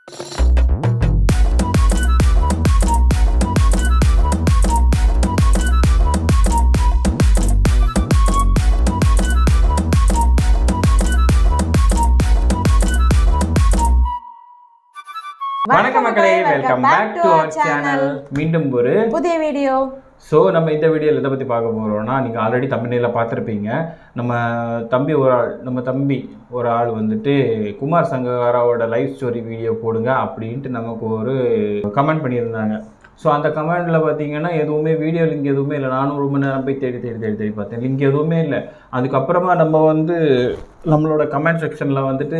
வணக்கம் மக்களே welcome back to our channel மீண்டும் ஒரு புதிய வீடியோ ஸோ நம்ம இந்த வீடியோவில் எதை பற்றி பார்க்க போகிறோம்னா நீங்கள் ஆல்ரெடி தமிழில் பார்த்துருப்பீங்க நம்ம தம்பி ஒரு ஆள் நம்ம தம்பி ஒரு ஆள் வந்துட்டு குமார் சங்ககாராவோட லைஃப் ஸ்டோரி வீடியோ போடுங்க அப்படின்ட்டு நமக்கு ஒரு கமெண்ட் பண்ணியிருந்தாங்க ஸோ அந்த கமெண்டில் பார்த்தீங்கன்னா எதுவுமே வீடியோ லிங்க் எதுவுமே இல்லை நானும் ரொம்ப நேரம் போய் தேடி தேடி தேடி தேடி பார்த்தேன் லிங்க் எதுவுமே இல்லை அதுக்கப்புறமா நம்ம வந்து நம்மளோட கமெண்ட் செக்ஷனில் வந்துட்டு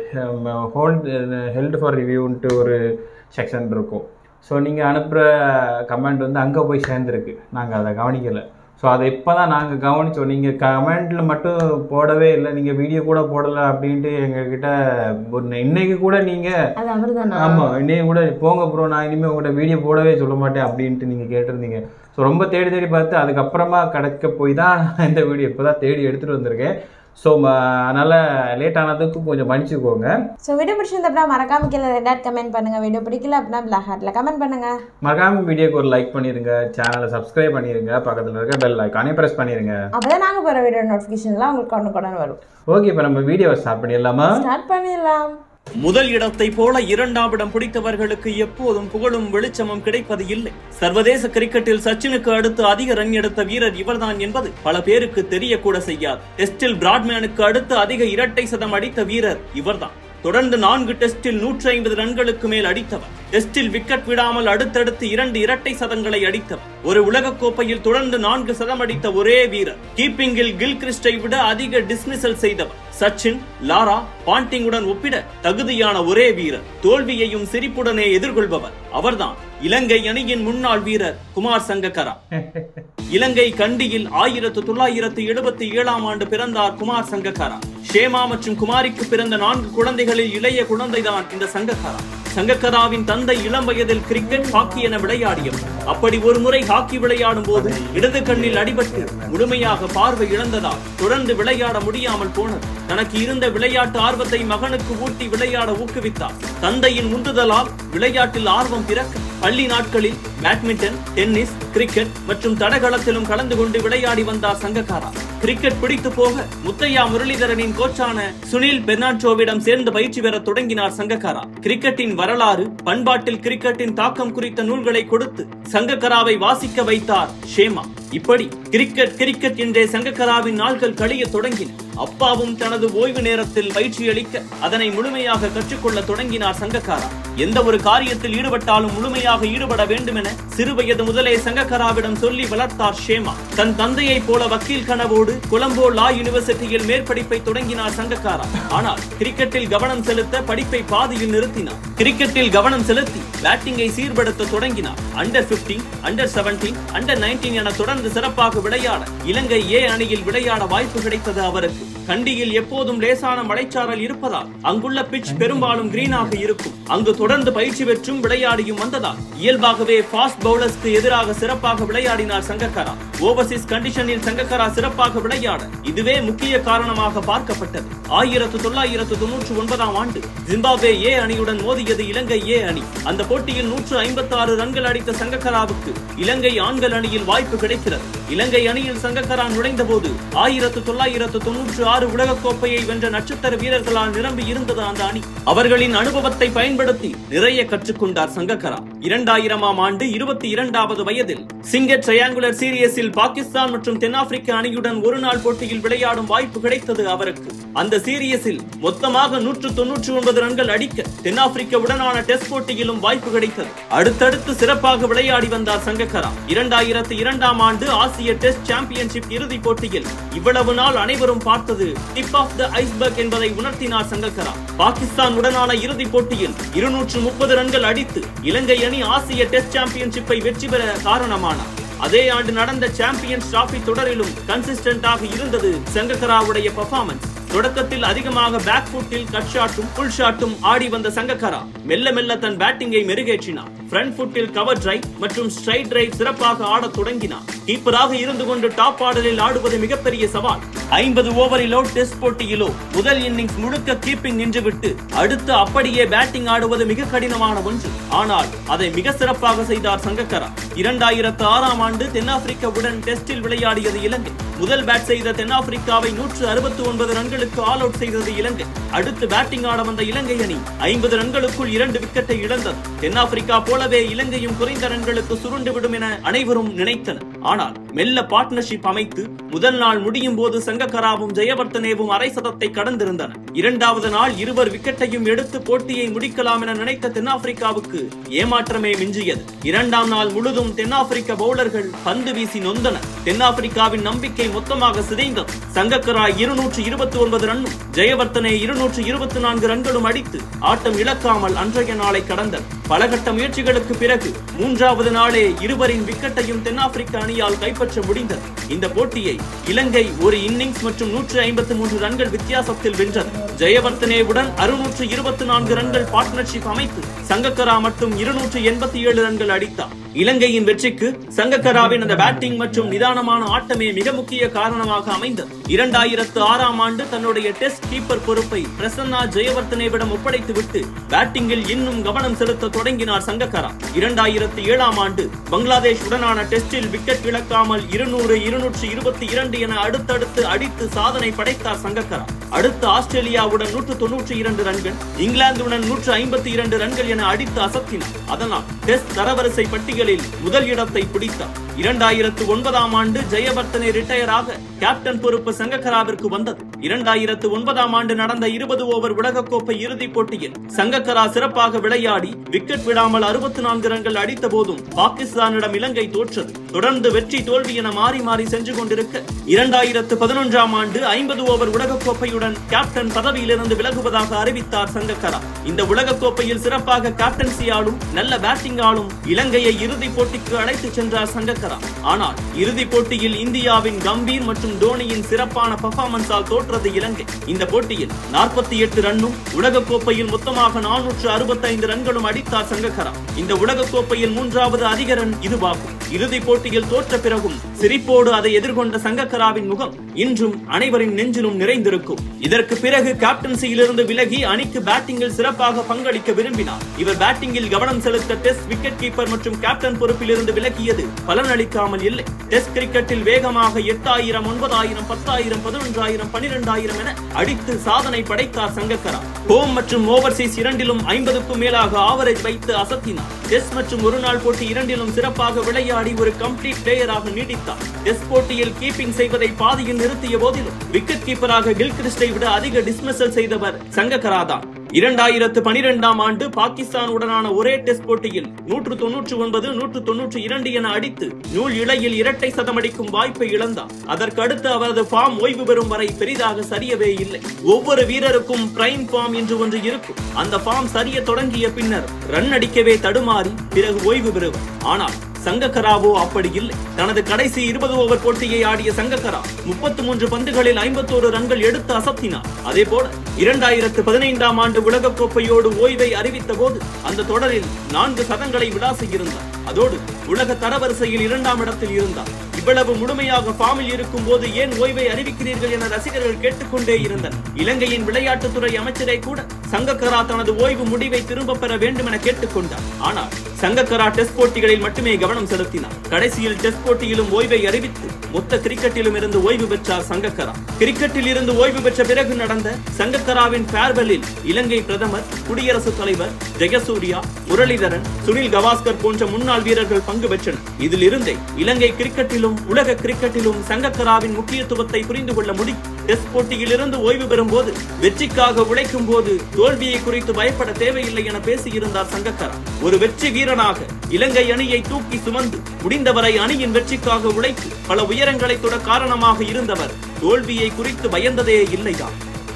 ஹோல்ட் ஹெல்ட் ஃபார் ரிவ்யூன்ட்டு ஒரு செக்ஷன் இருக்கும் ஸோ நீங்கள் அனுப்புகிற கமெண்ட் வந்து அங்கே போய் சேர்ந்துருக்கு நாங்கள் அதை கவனிக்கலை ஸோ அதை இப்போ தான் நாங்கள் கவனித்தோம் நீங்கள் கமெண்டில் மட்டும் போடவே இல்லை நீங்கள் வீடியோ கூட போடலை அப்படின்ட்டு எங்ககிட்ட ஒரு இன்னைக்கு கூட நீங்கள் அது அவர்தானா ஆமாம் இன்னைக்கு கூட போங்க ப்ரோ நான் இனிமேல் உங்கள்கிட்ட வீடியோ போடவே சொல்ல மாட்டேன் அப்படின்ட்டு நீங்கள் கேட்டிருந்தீங்க ஸோ ரொம்ப தேடி தேடி பார்த்து அதுக்கப்புறமா கிடைக்க போய் தான் நான் இந்த வீடியோ இப்போ தான் தேடி எடுத்துகிட்டு வந்திருக்கேன் ஸோ அதனால் லேட் ஆனதுக்கும் கொஞ்சம் மன்னிச்சுக்கோங்க ஸோ வீடியோ பிடிச்சிருந்தப்பா மறக்காம கீழே ரெட் கமெண்ட் பண்ணுங்க வீடியோ பிடிக்கல அப்படின்னா பிளாக் ஹார்ட்ல கமெண்ட் பண்ணுங்க மறக்காம வீடியோக்கு ஒரு லைக் பண்ணிடுங்க சேனலை சப்ஸ்கிரைப் பண்ணிடுங்க பக்கத்தில் இருக்க பெல் ஐக்கானே ப்ரெஸ் பண்ணிடுங்க அப்பதான் நாங்க போற வீடியோ நோட்டிஃபிகேஷன்லாம் உங்களுக்கு கொண்டு கொண்டு வரும் ஓகே இப்போ நம்ம வீடியோவை ஸ்டார்ட் பண்ணிடலாமா ஸ்டார்ட் பண்ணிடலாம் முதல் இடத்தை போல இரண்டாம் இடம் பிடித்தவர்களுக்கு எப்போதும் புகழும் வெளிச்சமும் கிடைப்பது இல்லை சர்வதேச கிரிக்கெட்டில் சச்சினுக்கு அடுத்து அதிக ரன் எடுத்த வீரர் இவர்தான் என்பது பல பேருக்கு தெரியக்கூட செய்யாது டெஸ்டில் பிராட்மேனுக்கு அடுத்து அதிக இரட்டை சதம் அடித்த வீரர் இவர்தான் தொடர்ந்து நான்கு டெஸ்டில் நூற்றி ஐம்பது ரன்களுக்கு மேல் அடித்தவர் டெஸ்டில் விக்கெட் விடாமல் அடுத்தடுத்து இரண்டு இரட்டை சதங்களை அடித்தவர் ஒரு உலகக் கோப்பையில் தொடர்ந்து நான்கு சதம் அடித்த ஒரே வீரர் கீப்பிங்கில் கில் கிறிஸ்டை விட அதிக டிஸ்மிசல் செய்தவர் சச்சின் லாரா பாண்டிங்குடன் ஒப்பிட தகுதியான ஒரே வீரர் தோல்வியையும் சிரிப்புடனே எதிர்கொள்பவர் அவர்தான் இலங்கை அணியின் முன்னாள் வீரர் குமார் சங்கக்கரா இலங்கை கண்டியில் ஆயிரத்து தொள்ளாயிரத்து எழுபத்தி ஏழாம் ஆண்டு பிறந்தார் குமார் சங்கக்காரா ஷேமா மற்றும் குமாரிக்கு பிறந்த நான்கு குழந்தைகளில் இளைய குழந்தைதான் இந்த சங்கக்காரா சங்கக்கராவின் தந்தை இளம் வயதில் கிரிக்கெட் ஹாக்கி என விளையாடியவர் அப்படி ஒரு முறை ஹாக்கி விளையாடும் போது இடது கண்ணில் அடிபட்டு முழுமையாக பார்வை இழந்ததால் தொடர்ந்து விளையாட முடியாமல் போனது தனக்கு இருந்த விளையாட்டு ஆர்வத்தை மகனுக்கு ஊட்டி விளையாட ஊக்குவித்தார் தந்தையின் உந்துதலால் விளையாட்டில் ஆர்வம் பிறக்க பள்ளி நாட்களில் பேட்மிண்டன் டென்னிஸ் கிரிக்கெட் மற்றும் தடகளத்திலும் கலந்து கொண்டு விளையாடி வந்தார் சங்கக்காரா கிரிக்கெட் பிடித்து போக முத்தையா முரளிதரனின் கோச்சான சுனில் பெர்னாண்டோவிடம் சேர்ந்து பயிற்சி பெற தொடங்கினார் சங்கக்காரா கிரிக்கெட்டின் வரலாறு பண்பாட்டில் கிரிக்கெட்டின் தாக்கம் குறித்த நூல்களை கொடுத்து சங்கக்கராவை வாசிக்க வைத்தார் ஷேமா இப்படி கிரிக்கெட் கிரிக்கெட் என்றே சங்கக்கராவின் நாள்கள் கழிய தொடங்கின அப்பாவும் தனது ஓய்வு நேரத்தில் பயிற்சி அளிக்க அதனை முழுமையாக கற்றுக்கொள்ள தொடங்கினார் சங்கக்காரா எந்த ஒரு காரியத்தில் ஈடுபட்டாலும் முழுமையாக ஈடுபட வேண்டும் என சிறுவயது முதலே சங்கக்கராவிடம் சொல்லி வளர்த்தார் ஷேமா தன் தந்தையைப் போல வக்கீல் கனவோடு கொலம்போ லா யூனிவர்சிட்டியில் மேற்படிப்பை தொடங்கினார் சங்கக்காரா ஆனால் கிரிக்கெட்டில் கவனம் செலுத்த படிப்பை பாதியில் நிறுத்தினார் கிரிக்கெட்டில் கவனம் செலுத்தி பேட்டிங்கை சீர்படுத்த தொடங்கினார் அண்டர் 15 அண்டர் 17 அண்டர் 19 என தொடர்ந்து சிறப்பாக விளையாட இலங்கை ஏ அணியில் விளையாட வாய்ப்பு கிடைத்தது அவருக்கு கண்டியில் எப்போதும் லேசான மழைச்சாரல் இருப்பதால் அங்குள்ள பிட்ச் பெரும்பாலும் கிரீனாக இருக்கும் அங்கு தொடர்ந்து பயிற்சி பெற்றும் விளையாடியும் வந்ததால் இயல்பாகவே ஃபாஸ்ட் பவுலர்ஸ்க்கு எதிராக சிறப்பாக விளையாடினார் சங்கக்காரா ஓவர்சீஸ் கண்டிஷனில் சங்கக்காரா சிறப்பாக விளையாட இதுவே முக்கிய காரணமாக பார்க்கப்பட்டது ஆயிரத்து தொள்ளாயிரத்து தொன்னூற்று ஒன்பதாம் ஆண்டு ஜிம்பாப்வே ஏ அணியுடன் மோதியது இலங்கை ஏ அணி அந்த போட்டியில் நூற்று ஐம்பத்தி ஆறு ரன்கள் அடித்த சங்கக்கராவுக்கு இலங்கை ஆண்கள் அணியில் வாய்ப்பு கிடைக்கிறது இலங்கை அணியில் சங்கக்கரா நுழைந்த போது ஆயிரத்து தொள்ளாயிரத்து தொன்னூற்று ஆறு உலகக் கோப்பையை வென்ற நட்சத்திர வீரர்களால் நிரம்பி இருந்தது அந்த அணி அவர்களின் அனுபவத்தை பயன்படுத்தி நிறைய கற்றுக்கொண்டார் சங்கக்கரா இரண்டாயிரமாம் ஆண்டு இருபத்தி இரண்டாவது வயதில் சிங்கர் ட்ரையாங்குலர் சீரியஸில் பாகிஸ்தான் மற்றும் தென்னாப்பிரிக்க அணியுடன் ஒரு நாள் போட்டியில் விளையாடும் வாய்ப்பு கிடைத்தது அவருக்கு அந்த சீரியஸில் மொத்தமாக நூற்று தொன்னூற்றி ஒன்பது ரன்கள் அடிக்க தென்னாப்பிரிக்க உடனான டெஸ்ட் போட்டியிலும் வாய்ப்பு கிடைத்தது அடுத்தடுத்து சிறப்பாக விளையாடி வந்தார் சங்கக்கரா இரண்டாயிரத்து இரண்டாம் ஆண்டு ஆசிய டெஸ்ட் சாம்பியன்ஷிப் இறுதிப் போட்டியில் இவ்வளவு நாள் அனைவரும் பார்த்தது டிப் ஆஃப் த ஐஸ்பர்க் என்பதை உணர்த்தினார் சங்கக்கரா பாகிஸ்தான் உடனான இறுதிப் போட்டியில் இருநூற்று முப்பது ரன்கள் அடித்து இலங்கை அணி ஆசிய டெஸ்ட் சாம்பியன்ஷிப்பை வெற்றி பெற காரணமானார் அதே ஆண்டு நடந்த சாம்பியன்ஸ் டிராபி தொடரிலும் கன்சிஸ்டன்டாக இருந்தது சங்கக்கராவுடைய பெர்ஃபார்மன்ஸ் தொடக்கத்தில் அதிகமாக பேக் ஃபுட்டில் கட் ஷாட்டும் புல் ஷாட்டும் ஆடி வந்த சங்கக்காரா மெல்ல மெல்ல தன் பேட்டிங்கை மெருகேற்றினார் ஃப்ரண்ட் ஃபுட்டில் கவர் டிரைவ் மற்றும் ஸ்ட்ரைட் டிரைவ் சிறப்பாக ஆடத் தொடங்கினார் கீப்பராக இருந்து கொண்டு டாப் ஆர்டரில் ஆடுவது மிகப்பெரிய சவால் ஐம்பது ஓவரிலோ டெஸ்ட் போட்டியிலோ முதல் இன்னிங்ஸ் முழுக்க கீப்பிங் நின்றுவிட்டு அடுத்து அப்படியே பேட்டிங் ஆடுவது மிக கடினமான ஒன்று ஆனால் அதை மிக சிறப்பாக செய்தார் சங்கக்கரா இரண்டாயிரத்து ஆறாம் ஆண்டு தென்னாப்பிரிக்காவுடன் டெஸ்டில் விளையாடியது இலங்கை முதல் பேட் செய்த தென்னாப்பிரிக்காவை நூற்று அறுபத்தி ஒன்பது ரன்களுக்கு ஆல் அவுட் செய்தது இலங்கை அடுத்து பேட்டிங் ஆட வந்த இலங்கை அணி ஐம்பது ரன்களுக்குள் இரண்டு விக்கெட்டை இழந்தது தென்னாப்பிரிக்கா போலவே இலங்கையும் குறைந்த ரன்களுக்கு சுருண்டு விடும் என அனைவரும் நினைத்தனர் ஆனால் மெல்ல பார்ட்னர்ஷிப் அமைத்து முதல் நாள் முடியும் போது சங்கக்கராவும் ஜெயவர்த்தனேவும் அரை சதத்தை கடந்திருந்தனர் இரண்டாவது நாள் இருவர் விக்கெட்டையும் எடுத்து போட்டியை முடிக்கலாம் என நினைத்த தென்னாப்பிரிக்காவுக்கு ஏமாற்றமே மிஞ்சியது இரண்டாம் நாள் முழுதும் தென்னாப்பிரிக்க பவுலர்கள் பந்து வீசி நொந்தனர் தென்னாப்பிரிக்காவின் நம்பிக்கை மொத்தமாக சிதைந்தது சங்கக்கரா இருநூற்று இருபத்தி ஒன்பது ரன்னும் ஜெயவர்த்தனே இருநூற்று இருபத்தி நான்கு ரன்களும் அடித்து ஆட்டம் இழக்காமல் அன்றைய நாளை கடந்தனர் பல கட்ட முயற்சிகளுக்கு பிறகு மூன்றாவது நாளே இருவரின் விக்கெட்டையும் தென்னாப்பிரிக்க அணியால் கைப்பற்ற முடிந்தது இந்த போட்டியை இலங்கை ஒரு இன்னிங்ஸ் மற்றும் நூற்று ஐம்பத்தி மூன்று ரன்கள் வித்தியாசத்தில் வென்றது ஜெயவர்த்தனேவுடன் அறுநூற்று இருபத்தி நான்கு ரன்கள் பார்ட்னர்ஷிப் அமைத்து சங்கக்கரா மட்டும் இருநூற்று எண்பத்தி ஏழு ரன்கள் அடித்தார் இலங்கையின் வெற்றிக்கு சங்கக்கராவின் அந்த பேட்டிங் மற்றும் நிதானமான ஆட்டமே மிக முக்கிய காரணமாக அமைந்தது இரண்டாயிரத்து ஆறாம் ஆண்டு தன்னுடைய டெஸ்ட் கீப்பர் பொறுப்பை பிரசன்னா ஜெயவர்த்தனேவிடம் ஒப்படைத்துவிட்டு பேட்டிங்கில் இன்னும் கவனம் செலுத்த தொடங்கினார் சங்கக்கரா இரண்டாயிரத்து ஏழாம் ஆண்டு பங்களாதேஷ் உடனான டெஸ்டில் விக்கெட் இழக்காமல் இருநூறு இருநூற்று இருபத்தி இரண்டு என அடுத்தடுத்து அடித்து சாதனை படைத்தார் சங்கக்கரா அடுத்து ஆஸ்திரேலியாவுடன் நூற்று தொன்னூற்றி இரண்டு ரன்கள் இங்கிலாந்துடன் நூற்று ஐம்பத்தி இரண்டு ரன்கள் என அடித்து அசத்தினார் அதனால் டெஸ்ட் தரவரிசை பட்டியலில் முதல் இடத்தை பிடித்தார் இரண்டாயிரத்து ஒன்பதாம் ஆண்டு ஜெயவர்த்தனை ரிட்டையர் ஆக கேப்டன் பொறுப்பு சங்கக்கராவிற்கு வந்தது இரண்டாயிரத்து ஒன்பதாம் ஆண்டு நடந்த இருபது ஓவர் உலகக்கோப்பை இறுதிப் போட்டியில் சங்கக்கரா சிறப்பாக விளையாடி விக்கெட் விடாமல் அறுபத்தி நான்கு ரன்கள் அடித்த போதும் பாகிஸ்தானிடம் இலங்கை தோற்றது தொடர்ந்து வெற்றி தோல்வி என மாறி மாறி சென்று கொண்டிருக்க இரண்டாயிரத்து பதினொன்றாம் ஆண்டு ஐம்பது ஓவர் உலகக்கோப்பையுடன் கேப்டன் பதவியிலிருந்து விலகுவதாக அறிவித்தார் சங்கக்கரா இந்த உலகக்கோப்பையில் சிறப்பாக கேப்டன்சி ஆளும் நல்ல பேட்டிங் ஆளும் இலங்கையை இறுதிப் போட்டிக்கு அழைத்துச் சென்றார் சங்கக்கரா ஆனால் இறுதிப் போட்டியில் இந்தியாவின் கம்பீர் மற்றும் தோனியின் சிறப்பான பர்ஃபார்மன்ஸால் தோற்றது இலங்கை இந்த போட்டியில் நாற்பத்தி எட்டு ரன்னும் உலகக்கோப்பையில் மொத்தமாக நானூற்று அறுபத்தைந்து ரன்களும் அடித்தார் சங்கக்கரா இந்த உலகக்கோப்பையில் மூன்றாவது அதிக ரன் இதுவாகும் இறுதிப் போட்டியில் தோற்ற பிறகும் சிரிப்போடு அதை எதிர்கொண்ட சங்கக்கராவின் முகம் இன்றும் அனைவரின் நெஞ்சிலும் நிறைந்திருக்கும் இதற்கு பிறகு கேப்டன்சியிலிருந்து விலகி அணிக்கு பேட்டிங்கில் சிறப்பாக பங்களிக்க விரும்பினார் இவர் பேட்டிங்கில் கவனம் செலுத்த டெஸ்ட் விக்கெட் கீப்பர் மற்றும் கேப்டன் பொறுப்பிலிருந்து விலகியது பலனளிக்காமல் இல்லை டெஸ்ட் கிரிக்கெட்டில் வேகமாக எட்டாயிரம் ஒன்பதாயிரம் பத்தாயிரம் பதினொன்றாயிரம் பனிரெண்டாயிரம் என அடித்து சாதனை படைத்தார் சங்கக்கரா ஹோம் மற்றும் ஓவர்சீஸ் இரண்டிலும் ஐம்பதுக்கும் மேலாக ஆவரேஜ் வைத்து அசத்தினார் டெஸ்ட் மற்றும் ஒருநாள் போட்டி இரண்டிலும் சிறப்பாக விளையாடி ஒரு கம்ப்ளீட் பிளேயராக நீடித்தார் டெஸ்ட் போட்டியில் கீப்பிங் செய்வதை பாதியில் நிறுத்திய போதிலும் விக்கெட் கீப்பராக கில்கிறிஸ்டை விட அதிக டிஸ்மிசல் செய்தவர் சங்கக்கரா தான் இரண்டாயிரத்து பனிரெண்டாம் ஆண்டு பாகிஸ்தானுடனான ஒரே டெஸ்ட் போட்டியில் நூற்று தொன்னூற்று ஒன்பது நூற்று தொன்னூற்று இரண்டு என அடித்து நூல் இழையில் இரட்டை சதமடிக்கும் வாய்ப்பை இழந்தார் அதற்கு அடுத்து அவரது ஃபார்ம் ஓய்வு பெறும் வரை பெரிதாக சரியவே இல்லை ஒவ்வொரு வீரருக்கும் பிரைம் ஃபார்ம் என்று ஒன்று இருக்கும் அந்த ஃபார்ம் சரிய தொடங்கிய பின்னர் ரன் அடிக்கவே தடுமாறி பிறகு ஓய்வு பெறுவர் ஆனால் சங்கக்கராவோ அப்படி இல்லை தனது கடைசி இருபது ஓவர் போட்டியை ஆடிய சங்கக்கரா முப்பத்தி மூன்று பந்துகளில் ஐம்பத்தோரு ரன்கள் எடுத்து அசத்தினார் அதே போல இரண்டாயிரத்து பதினைந்தாம் ஆண்டு உலகக்கோப்பையோடு ஓய்வை அறிவித்த போது அந்த தொடரில் நான்கு சதங்களை விளாசியிருந்தார் அதோடு உலக தரவரிசையில் இரண்டாம் இடத்தில் இருந்தார் இவ்வளவு முழுமையாக ஃபார்மில் இருக்கும் போது ஏன் ஓய்வை அறிவிக்கிறீர்கள் என ரசிகர்கள் கேட்டுக்கொண்டே இருந்தனர் இலங்கையின் விளையாட்டுத்துறை அமைச்சரை கூட சங்கக்கரா தனது ஓய்வு முடிவை திரும்ப பெற வேண்டும் என கேட்டுக்கொண்டார் ஆனால் சங்கக்கரா டெஸ்ட் போட்டிகளில் மட்டுமே கவனம் செலுத்தினார் கடைசியில் டெஸ்ட் போட்டியிலும் ஓய்வை அறிவித்து மொத்த கிரிக்கெட்டிலும் இருந்து ஓய்வு பெற்றார் சங்கக்கரா கிரிக்கெட்டில் இருந்து ஓய்வு பெற்ற பிறகு நடந்த சங்கக்கராவின் ஃபேர்வெல்லில் இலங்கை பிரதமர் குடியரசுத் தலைவர் ஜெயசூர்யா முரளிதரன் சுனில் கவாஸ்கர் போன்ற முன்னாள் வீரர்கள் பங்கு பெற்றனர் இதில் இருந்தே இலங்கை கிரிக்கெட்டிலும் உலக கிரிக்கெட்டிலும் சங்கக்கராவின் முக்கியத்துவத்தை புரிந்து கொள்ள முடியும் டெஸ்ட் போட்டியில் இருந்து ஓய்வு பெறும் போது வெற்றிக்காக உழைக்கும் போது தோல்வியை குறித்து பயப்பட தேவையில்லை என பேசியிருந்தார் சங்கக்கரா ஒரு வெற்றி வீரனாக இலங்கை அணியை தூக்கி சுமந்து முடிந்தவரை அணியின் வெற்றிக்காக உழைத்து பல உயரங்களை தொட காரணமாக இருந்தவர் தோல்வியை குறித்து பயந்ததே இல்லைதான்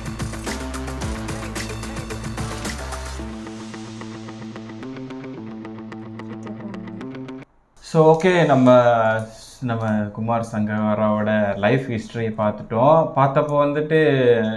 ஸோ ஓகே நம்ம நம்ம குமார் சங்கராவோட லைஃப் ஹிஸ்டரி பார்த்துட்டோம் பார்த்தப்போ வந்துட்டு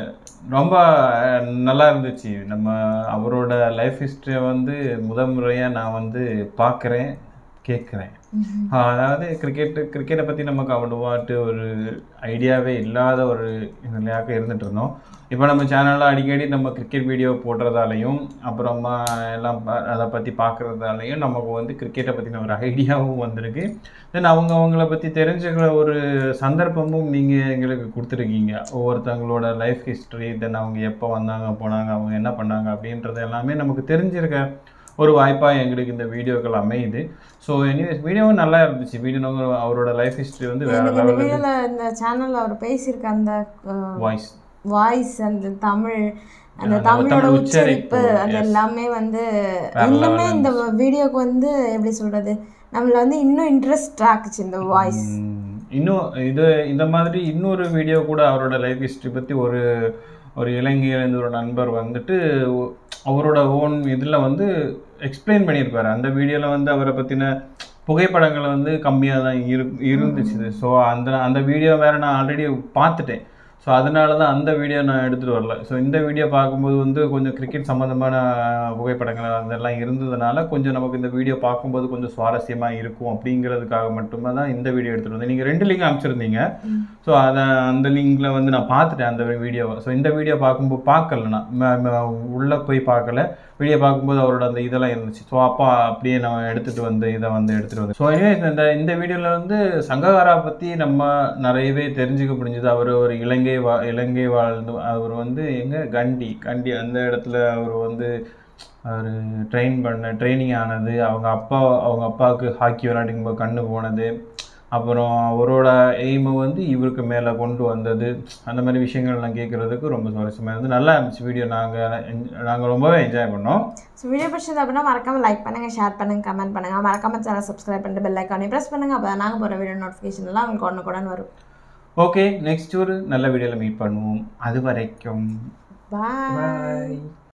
ரொம்ப அஹ், நல்லா இருந்துச்சு நம்ம அவரோட லைஃப் ஹிஸ்டரியை வந்து முத முறையாக நான் வந்து பார்க்குறேன் கேட்குறேன் அதாவது கிரிக்கெட்டு கிரிக்கெட்டை பற்றி நமக்கு அவ்வளோவாட்டு ஒரு ஐடியாவே இல்லாத ஒரு நிலையாக இருந்துட்டு இருந்தோம் இப்போ நம்ம சேனலில் அடிக்கடி நம்ம கிரிக்கெட் வீடியோ போடுறதாலையும் அப்புறமா எல்லாம் ப- அதை பற்றி பார்க்குறதாலையும் நமக்கு வந்து கிரிக்கெட்டை பற்றின ஒரு ஐடியாவும் வந்திருக்கு தென் அவங்க அவங்கள பற்றி தெரிஞ்சுக்கிற ஒரு சந்தர்ப்பமும் நீங்கள் எங்களுக்கு கொடுத்துருக்கீங்க ஒவ்வொருத்தவங்களோட லைஃப் ஹிஸ்ட்ரி தென் அவங்க எப்போ வந்தாங்க போனாங்க அவங்க என்ன பண்ணாங்க அப்படின்றது எல்லாமே நமக்கு தெரிஞ்சிருக்க ஒரு வாய்ப்பாக எங்களுக்கு இந்த வீடியோக்கள் அமையுது ஸோ எனிவேஸ் வீடியோவும் நல்லா இருந்துச்சு வீடியோ அவரோட லைஃப் ஹிஸ்ட்ரி வந்து வேற எனக்கு இந்த லெவலில் வீடியோல இந்த சேனல்ல அவர் பேசியிருக்க அந்த வாய்ஸ் வாய்ஸ் அந்த தமிழ் அந்த நம்ம தமிழோட தமிழ் உச்சரிப்பு உச்சரிப்பு, அது yes. எல்லாமே வந்து வேற இன்னுமே level இந்த வீடியோக்கு வந்து எப்படி சொல்றது நம்மள வந்து இன்னும் இன்ட்ரெஸ்ட் ஆக்குச்சு இந்த வாய்ஸ் ம், இன்னும் இது இந்த மாதிரி இன்னொரு வீடியோ கூட அவரோட லைஃப் ஹிஸ்ட்ரி பற்றி ஒரு ஒரு இலங்கையிலேருந்து ஒரு நண்பர் வந்துட்டு ஒ- அவரோட ஓன் இதில் வந்து எக்ஸ்பிளைன் பண்ணியிருப்பாரு அந்த வீடியோவில் வந்து அவரை பற்றின புகைப்படங்கள் வந்து கம்மியாக தான் இரு இருந்துச்சு ஸோ அந்த அந்த வீடியோ வேறு நான் ஆல்ரெடி பார்த்துட்டேன் ஸோ அதனால தான் அந்த வீடியோ நான் எடுத்துகிட்டு வரல ஸோ இந்த வீடியோ பார்க்கும்போது வந்து கொஞ்சம் கிரிக்கெட் சம்மந்தமான புகைப்படங்கள் அதெல்லாம் இருந்ததுனால கொஞ்சம் நமக்கு இந்த வீடியோ பார்க்கும்போது கொஞ்சம் சுவாரஸ்யமாக இருக்கும் அப்படிங்கிறதுக்காக மட்டுமே தான் இந்த வீடியோ எடுத்துகிட்டு வந்தேன் நீங்கள் ரெண்டு லிங்க் அனுப்பிச்சிருந்தீங்க ஸோ அதை அந்த லிங்கில் வந்து நான் பார்த்துட்டேன் அந்த வீடியோவை ஸோ இந்த வீடியோ பார்க்கும்போது பார்க்கல நான் ம- ம- உள்ளே போய் பார்க்கல வீடியோ பார்க்கும்போது அவரோட அந்த இதெல்லாம் இருந்துச்சு ஸோ அப்பா அப்படியே நான் எடுத்துகிட்டு வந்து இதை வந்து எடுத்துகிட்டு வந்து ஸோ எனவே இந்த இந்த வீடியோவில் வந்து சங்ககாரா பற்றி நம்ம நிறையவே தெரிஞ்சுக்க முடிஞ்சது அவர் ஒரு இலங்கை வா இலங்கை வாழ்ந்து அவர் வந்து எங்கே கண்டி கண்டி அந்த இடத்துல அவர் வந்து அவர் ட்ரெயின் பண்ண ட்ரைனிங் ஆனது அவங்க அப்பா அவங்க அப்பாவுக்கு ஹாக்கி விளையாடிக்கும் போது கண்ணு போனது அப்புறம் அவரோட எய்மை வந்து இவருக்கு மேலே கொண்டு வந்தது அந்த மாதிரி விஷயங்கள்லாம் கேட்குறதுக்கு ரொம்ப சுவாரஸ்யமாக இருந்து நல்லா இருந்துச்சு வீடியோ நாங்கள் நாங்கள் ரொம்பவே என்ஜாய் பண்ணோம் ஸோ வீடியோ பிடிச்சது அப்படின்னா மறக்காம லைக் பண்ணுங்க ஷேர் பண்ணுங்க கமெண்ட் பண்ணுங்க மறக்காம சேனல் சப்ஸ்கிரைப் பண்ணிட்டு பெல் ஐக்கானே ப்ரெஸ் பண்ணுங்க அப்போ நாங்கள் போகிற வீடியோ நோட்டிஃபிகேஷன் எல்லாம் உங்களுக்கு ஒன்று கூட வரும் ஓகே நெக்ஸ்ட் ஒரு நல்ல வீடியோவில் மீட் பண்ணுவோம் அது வரைக்கும் பாய் பாய்